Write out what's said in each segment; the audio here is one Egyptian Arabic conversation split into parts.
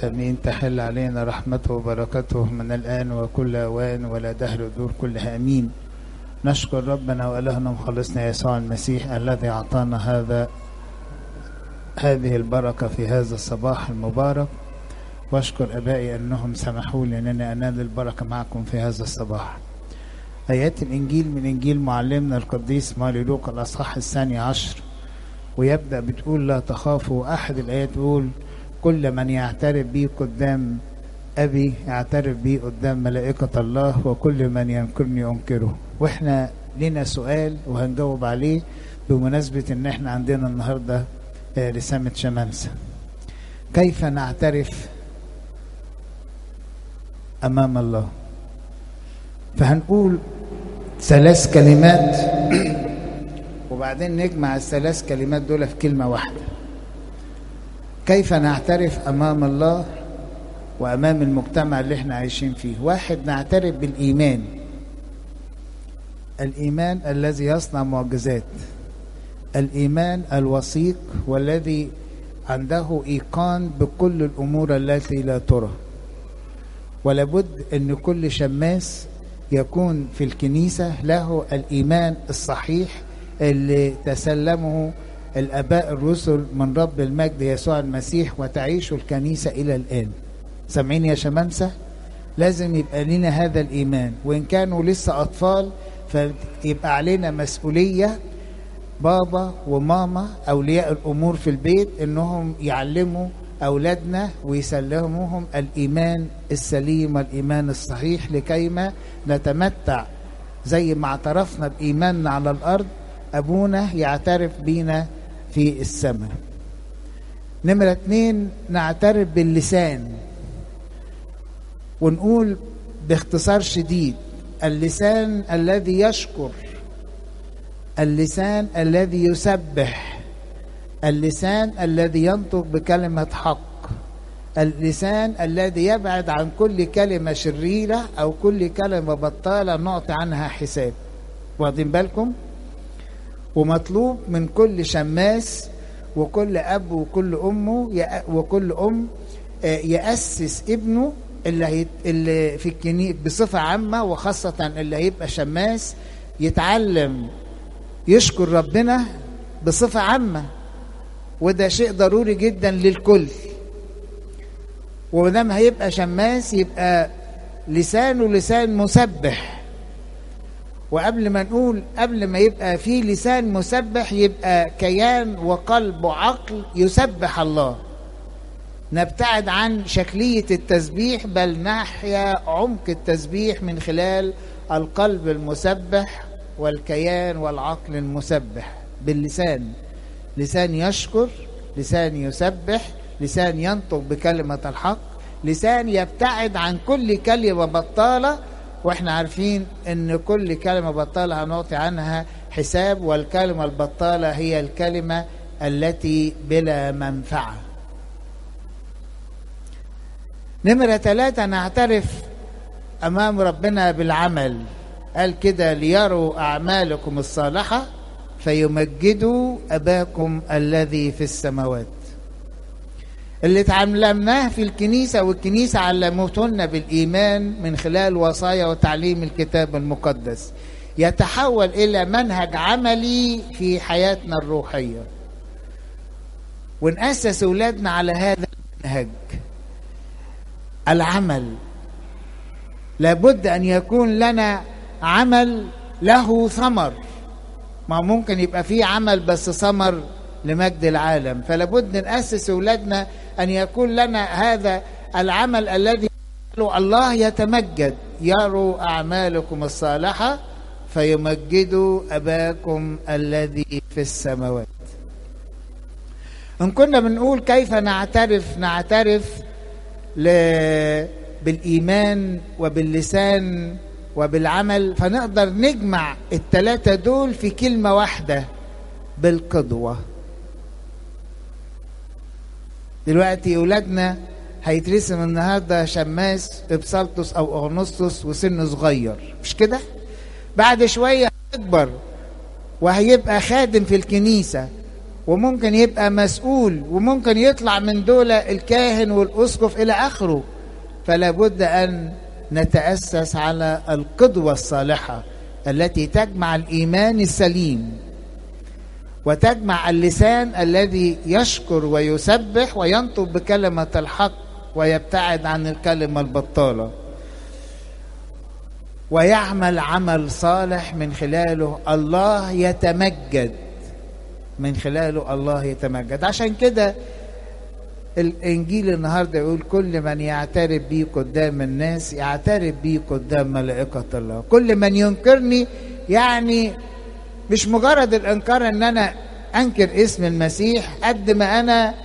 امين تحل علينا رحمته وبركته من الان وكل اوان ولا دهر دور كلها امين نشكر ربنا والهنا مخلصنا يسوع المسيح الذي اعطانا هذا هذه البركه في هذا الصباح المبارك واشكر ابائي انهم سمحوا لي انني انال البركه معكم في هذا الصباح ايات الانجيل من انجيل معلمنا القديس ماري لوقا الاصحاح الثاني عشر ويبدا بتقول لا تخافوا احد الايات بيقول كل من يعترف بي قدام ابي يعترف بي قدام ملائكه الله وكل من ينكرني انكره واحنا لنا سؤال وهنجاوب عليه بمناسبه ان احنا عندنا النهارده رسامه شمامسه كيف نعترف امام الله فهنقول ثلاث كلمات وبعدين نجمع الثلاث كلمات دول في كلمة واحدة كيف نعترف أمام الله وأمام المجتمع اللي احنا عايشين فيه واحد نعترف بالإيمان الإيمان الذي يصنع معجزات الإيمان الوثيق والذي عنده إيقان بكل الأمور التي لا ترى ولابد أن كل شماس يكون في الكنيسة له الإيمان الصحيح اللي تسلمه الآباء الرسل من رب المجد يسوع المسيح وتعيش الكنيسة إلى الآن سامعين يا شمامسة لازم يبقى لنا هذا الإيمان وإن كانوا لسه أطفال فيبقى علينا مسؤولية بابا وماما أولياء الأمور في البيت إنهم يعلموا أولادنا ويسلموهم الإيمان السليم والإيمان الصحيح لكيما نتمتع زي ما اعترفنا بإيماننا على الأرض أبونا يعترف بينا في السماء نمرة اتنين نعترف باللسان ونقول باختصار شديد اللسان الذي يشكر اللسان الذي يسبح اللسان الذي ينطق بكلمة حق اللسان الذي يبعد عن كل كلمة شريرة أو كل كلمة بطالة نعطي عنها حساب واخدين بالكم ومطلوب من كل شماس وكل أب وكل أمه وكل أم يأسس ابنه اللي, هيت اللي في الكنيسة بصفة عامة وخاصة اللي هيبقى شماس يتعلم يشكر ربنا بصفة عامة وده شيء ضروري جدا للكل ودام هيبقى شماس يبقى لسانه لسان مسبح وقبل ما نقول قبل ما يبقى في لسان مسبح يبقى كيان وقلب وعقل يسبح الله نبتعد عن شكلية التسبيح بل نحيا عمق التسبيح من خلال القلب المسبح والكيان والعقل المسبح باللسان لسان يشكر لسان يسبح لسان ينطق بكلمة الحق لسان يبتعد عن كل كلمة بطالة واحنا عارفين ان كل كلمة بطالة هنعطي عنها حساب والكلمة البطالة هي الكلمة التي بلا منفعة نمرة ثلاثة نعترف أمام ربنا بالعمل قال كده ليروا أعمالكم الصالحة فيمجدوا أباكم الذي في السماوات اللي اتعلمناه في الكنيسة والكنيسة علمتنا بالإيمان من خلال وصايا وتعليم الكتاب المقدس يتحول إلى منهج عملي في حياتنا الروحية ونأسس أولادنا على هذا المنهج العمل لابد أن يكون لنا عمل له ثمر ما ممكن يبقى فيه عمل بس ثمر لمجد العالم فلابد نأسس أولادنا أن يكون لنا هذا العمل الذي الله يتمجد يروا أعمالكم الصالحة فيمجدوا أباكم الذي في السماوات إن كنا بنقول كيف نعترف نعترف ل... بالإيمان وباللسان وبالعمل فنقدر نجمع الثلاثة دول في كلمة واحدة بالقدوة دلوقتي أولادنا هيترسم النهاردة شماس إبسلطس أو أغنسطس وسن صغير مش كده؟ بعد شوية هيكبر وهيبقى خادم في الكنيسة وممكن يبقى مسؤول وممكن يطلع من دول الكاهن والاسقف الى اخره فلا بد ان نتاسس على القدوه الصالحه التي تجمع الايمان السليم وتجمع اللسان الذي يشكر ويسبح وينطق بكلمه الحق ويبتعد عن الكلمه البطاله ويعمل عمل صالح من خلاله الله يتمجد من خلاله الله يتمجد عشان كده الانجيل النهارده يقول كل من يعترف بي قدام الناس يعترف بي قدام ملائكه الله كل من ينكرني يعني مش مجرد الانكار ان انا انكر اسم المسيح قد ما انا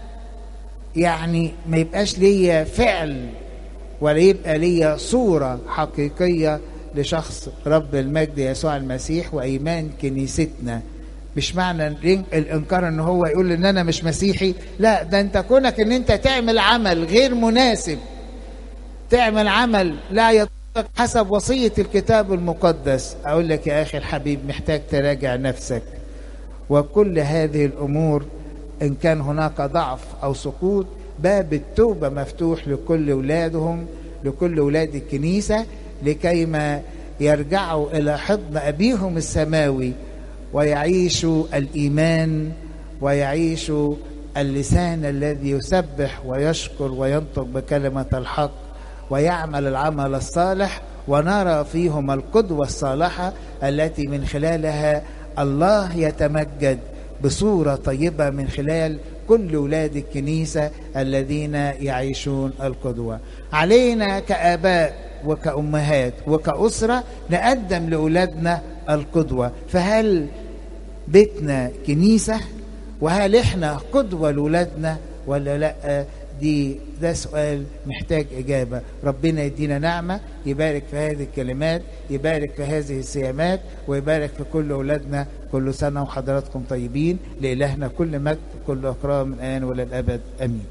يعني ما يبقاش ليا فعل ولا يبقى ليا صوره حقيقيه لشخص رب المجد يسوع المسيح وايمان كنيستنا مش معنى الانكار ان هو يقول ان انا مش مسيحي لا ده انت كونك ان انت تعمل عمل غير مناسب تعمل عمل لا يطلق حسب وصية الكتاب المقدس اقول لك يا اخي الحبيب محتاج تراجع نفسك وكل هذه الامور ان كان هناك ضعف او سقوط باب التوبة مفتوح لكل اولادهم لكل اولاد الكنيسة لكيما يرجعوا الى حضن ابيهم السماوي ويعيشوا الايمان ويعيشوا اللسان الذي يسبح ويشكر وينطق بكلمه الحق ويعمل العمل الصالح ونرى فيهم القدوه الصالحه التي من خلالها الله يتمجد بصوره طيبه من خلال كل اولاد الكنيسه الذين يعيشون القدوه علينا كاباء وكامهات وكاسره نقدم لاولادنا القدوه فهل بيتنا كنيسة وهل احنا قدوة لولادنا ولا لا دي ده سؤال محتاج إجابة ربنا يدينا نعمة يبارك في هذه الكلمات يبارك في هذه السيامات ويبارك في كل أولادنا كل سنة وحضراتكم طيبين لإلهنا كل مجد كل أكرام الآن وللأبد أمين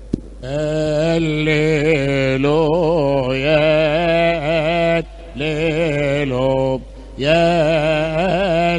هللويا هللويا